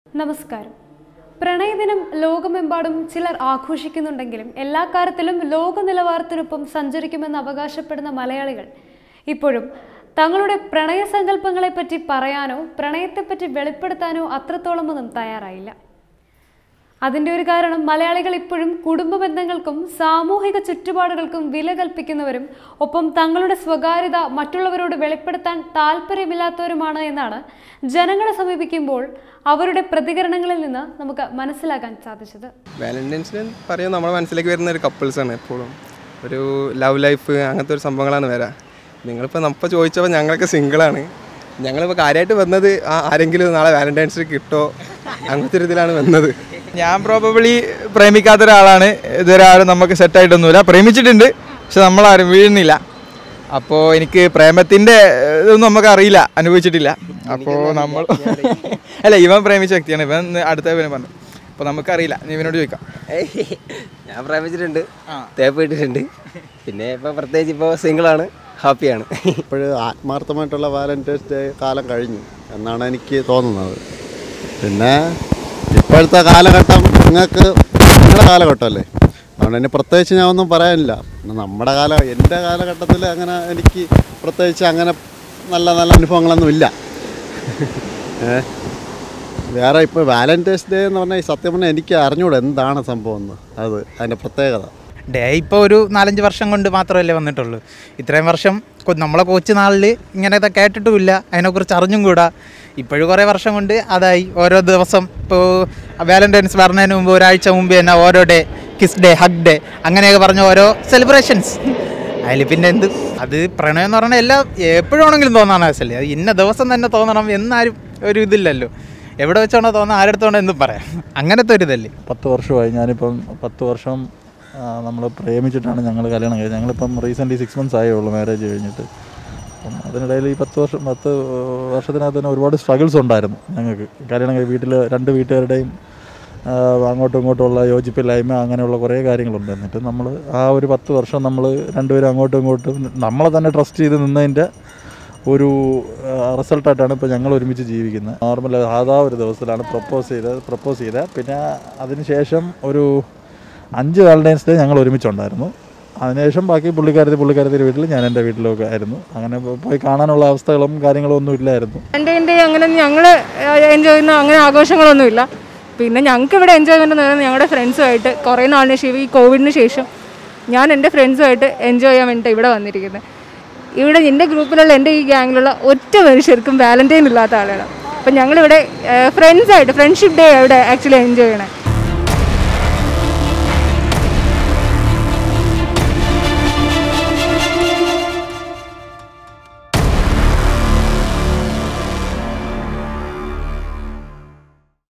നമസ്കാരം പ്രണയദിനം ലോകമെമ്പാടും ചിലർ ആഘോഷിക്കുന്നുണ്ടെങ്കിലും എല്ലാ കാര്യത്തിലും ലോക നിലവാരത്തിനൊപ്പം സഞ്ചരിക്കുമെന്ന് അവകാശപ്പെടുന്ന മലയാളികൾ ഇപ്പോഴും തങ്ങളുടെ പ്രണയസങ്കല്പങ്ങളെപ്പറ്റി പറയാനോ പ്രണയത്തെപ്പറ്റി വെളിപ്പെടുത്താനോ അത്രത്തോളമൊന്നും തയ്യാറായില്ല അതിൻ്റെ ഒരു കാരണം മലയാളികൾ ഇപ്പോഴും കുടുംബ ബന്ധങ്ങൾക്കും സാമൂഹിക ചുറ്റുപാടുകൾക്കും വില കൽപ്പിക്കുന്നവരും ഒപ്പം തങ്ങളുടെ സ്വകാര്യത മറ്റുള്ളവരോട് വെളിപ്പെടുത്താൻ താല്പര്യമില്ലാത്തവരുമാണ് എന്നാണ് ജനങ്ങളെ സമീപിക്കുമ്പോൾ അവരുടെ പ്രതികരണങ്ങളിൽ നിന്ന് നമുക്ക് മനസ്സിലാക്കാൻ സാധിച്ചത് വാലന്റൈൻസ് ഡേ പറയുമ്പോൾ നമ്മുടെ മനസ്സിലേക്ക് വരുന്ന ഒരു കപ്പിൾസാണ് എപ്പോഴും ഒരു ലവ് ലൈഫ് അങ്ങനത്തെ ഒരു സംഭവങ്ങളാണ് വരാം നിങ്ങളിപ്പോൾ നമ്മപ്പോൾ ചോദിച്ചപ്പോൾ ഞങ്ങളൊക്കെ സിംഗിളാണ് ഞങ്ങളിപ്പോൾ കാര്യമായിട്ട് വന്നത് ആ ആരെങ്കിലും നാളെ വാലന്റൈൻസ് ഡേ കിട്ടോ അങ്ങനത്തെ ഒരു ഇതിലാണ് വന്നത് ഞാൻ പ്രോബബിളി പ്രേമിക്കാത്ത ഒരാളാണ് ഇതുവരെ ആരും നമുക്ക് സെറ്റായിട്ടൊന്നുമില്ല പ്രേമിച്ചിട്ടുണ്ട് പക്ഷെ നമ്മളാരും വീഴുന്നില്ല അപ്പോൾ എനിക്ക് പ്രേമത്തിൻ്റെ ഇതൊന്നും നമുക്ക് അറിയില്ല അനുഭവിച്ചിട്ടില്ല അപ്പോൾ നമ്മൾ അല്ല ഇവൻ പ്രേമിച്ച വ്യക്തിയാണ് ഇവൻ അടുത്ത ഇവനെ പറഞ്ഞു അപ്പോൾ നമുക്കറിയില്ല നീ ഇവനോട് ചോദിക്കാം ഏയ്, ഞാൻ പ്രേമിച്ചിട്ടുണ്ട് തേപ്പ് ഇട്ടിട്ടുണ്ട് പിന്നെ ഇപ്പോൾ പ്രത്യേകിച്ച് ഇപ്പോൾ സിംഗിളാണ് ഹാപ്പിയാണ് ഇപ്പോൾ ആത്മാർത്ഥമായിട്ടുള്ള വാലന്റൈൻസ് ഡേ കാലം കഴിഞ്ഞു എന്നാണ് എനിക്ക് തോന്നുന്നത് പിന്നെ ഇപ്പോഴത്തെ കാലഘട്ടം നിങ്ങൾക്ക് നിങ്ങളുടെ കാലഘട്ടമല്ലേ അതുകൊണ്ട് ഇനി പ്രത്യേകിച്ച് ഞാൻ ഒന്നും പറയാനില്ല പിന്നെ നമ്മുടെ കാല എൻ്റെ കാലഘട്ടത്തിൽ അങ്ങനെ എനിക്ക് പ്രത്യേകിച്ച് അങ്ങനെ നല്ല നല്ല അനുഭവങ്ങളൊന്നും ഇല്ല ഏ വേറെ ഇപ്പോൾ വാലന്റൈൻസ് ഡേ എന്ന് പറഞ്ഞാൽ ഈ സത്യം പറഞ്ഞാൽ എനിക്ക് അറിഞ്ഞൂടെ എന്താണ് സംഭവം എന്ന് അത് അതിൻ്റെ പ്രത്യേകത ഡേ ഇപ്പോൾ ഒരു നാലഞ്ച് വർഷം കൊണ്ട് മാത്രമല്ലേ വന്നിട്ടുള്ളൂ ഇത്രയും വർഷം കൊ- നമ്മളെ കൊച്ചു നാളിൽ ഇങ്ങനത്തെ കേട്ടിട്ടുമില്ല അതിനെക്കുറിച്ച് അറിഞ്ഞും കൂടാ ഇപ്പോഴും കുറേ വർഷം കൊണ്ട് അതായി ഓരോ ദിവസം ഇപ്പോൾ വാലന്റൈൻസ് പറഞ്ഞതിന് മുമ്പ് ഒരാഴ്ച മുമ്പ് തന്നെ ഓരോ day kiss day hug day അങ്ങനെയൊക്കെ പറഞ്ഞ ഓരോ സെലിബ്രേഷൻസ് അതിൽ പിന്നെ എന്ത് അത് പ്രണയം എന്ന് പറഞ്ഞാൽ എല്ലാം എപ്പോഴും ആണെങ്കിലും തോന്നാൻ ആവശ്യമില്ല അത് ഇന്ന ദിവസം തന്നെ തോന്നണം എന്നാരും ഒരു ഇതില്ലല്ലോ എവിടെ വെച്ചാണോ തോന്നാൻ ആരെടുത്തോണോ എന്തും പറയാം അങ്ങനത്തെ ഒരു ഇതല്ലേ പത്ത് വർഷമായി ഞാനിപ്പം പത്ത് വർഷം നമ്മൾ പ്രേമിച്ചിട്ടാണ് ഞങ്ങൾ കല്യാണം കഴിഞ്ഞത് ഞങ്ങളിപ്പം റീസെൻ്റ്ലി സിക്സ് മന്ത്സ് ആയേ ഉള്ളൂ മാരേജ് കഴിഞ്ഞിട്ട് അപ്പം അതിനിടയിൽ ഈ പത്ത് വർഷം പത്ത് വർഷത്തിനകത്ത് തന്നെ ഒരുപാട് സ്ട്രഗിൾസ് ഉണ്ടായിരുന്നു ഞങ്ങൾക്ക് കല്യാണം കഴിഞ്ഞ് വീട്ടിൽ രണ്ട് വീട്ടുകാരുടെയും ആ, അങ്ങോട്ടും ഇങ്ങോട്ടും ഉള്ള യോജിപ്പില്ലായ്മ അങ്ങനെയുള്ള കുറേ കാര്യങ്ങളുണ്ട് എന്നിട്ട് നമ്മൾ ആ ഒരു പത്ത് വർഷം നമ്മൾ രണ്ടുപേരും അങ്ങോട്ടും ഇങ്ങോട്ടും നമ്മളെ തന്നെ ട്രസ്റ്റ് ചെയ്ത് നിന്നതിൻ്റെ ഒരു റിസൾട്ടായിട്ടാണ് ഇപ്പോൾ ഞങ്ങൾ ഒരുമിച്ച് ജീവിക്കുന്നത് നോർമൽ സാധാ ഒരു ദിവസത്തിലാണ് പ്രപ്പോസ് ചെയ്തത് പ്രപ്പോസ് ചെയ്തത് പിന്നെ അതിനുശേഷം ഒരു അഞ്ച് വാലന്റൈൻസ് ഡേ ഞങ്ങൾ ഒരുമിച്ചുണ്ടായിരുന്നു അതിനുശേഷം ബാക്കി പുള്ളിക്കാരത്തി പുള്ളിക്കാരത്തിൻ്റെ വീട്ടിൽ ഞാൻ എൻ്റെ വീട്ടിലൊക്കെ ആയിരുന്നു അങ്ങനെ പോയി കാണാനുള്ള അവസ്ഥകളും കാര്യങ്ങളും ഒന്നും ഇല്ലായിരുന്നു വാലന്റൈൻ അങ്ങനെ ഞങ്ങൾ എൻജോയ് ചെയ്യുന്ന അങ്ങനെ ആഘോഷങ്ങളൊന്നുമില്ല പിന്നെ ഞങ്ങൾക്ക് ഇവിടെ എൻജോയ്മെൻ്റ് എന്ന് പറയുന്നത് ഞങ്ങളുടെ ഫ്രണ്ട്സുമായിട്ട് കുറേ നാളിന് ശേഷം ഈ കോവിഡിന് ശേഷം ഞാൻ എൻ്റെ ഫ്രണ്ട്സുമായിട്ട് എൻജോയ് ചെയ്യാൻ വേണ്ടിയിട്ട് ഇവിടെ വന്നിരിക്കുന്നത് ഇവിടെ എൻ്റെ ഗ്രൂപ്പിലുള്ള എൻ്റെ ഈ ഗ്യാങ്ങിലുള്ള ഒറ്റ മനുഷ്യർക്കും വാലന്റൈൻ ഇല്ലാത്ത ആളുകളാണ് അപ്പം ഞങ്ങളിവിടെ ഫ്രണ്ട്സായിട്ട് ഫ്രണ്ട്ഷിപ്പ് ഡേ ഇവിടെ ആക്ച്വലി എൻജോയ് ചെയ്യണേ